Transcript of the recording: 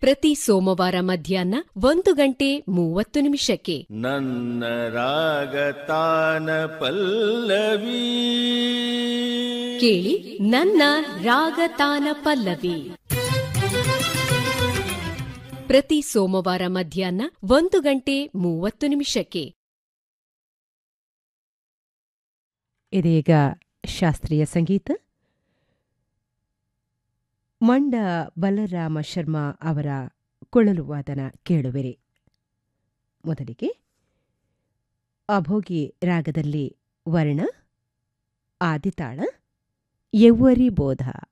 ಪ್ರತಿ ಸೋಮವಾರ ಮಧ್ಯಾಹ್ನ ಒಂದು ಗಂಟೆ ಮೂವತ್ತು ನಿಮಿಷಕ್ಕೆ ನನ್ನ ರಾಗತಾನ ಪಲ್ಲವಿ ಕೇಳಿ ನನ್ನ ರಾಗತಾನ ಪಲ್ಲವಿ ಪ್ರತಿ ಸೋಮವಾರ ಮಧ್ಯಾಹ್ನ ಒಂದು ಗಂಟೆ ಮೂವತ್ತು ನಿಮಿಷಕ್ಕೆ ಇದೀಗ ಶಾಸ್ತ್ರೀಯ ಸಂಗೀತ ಮಂಡ ಬಲರಾಮ ಶರ್ಮಾ ಅವರ ಕೊಳಲು ವಾದನ ಕೇಳುವಿರಿ ಮೊದಲಿಗೆ ಅಭೋಗಿ ರಾಗದಲ್ಲಿ ವರ್ಣ ಆದಿತಾಳ ಯೌವರಿ ಬೋಧ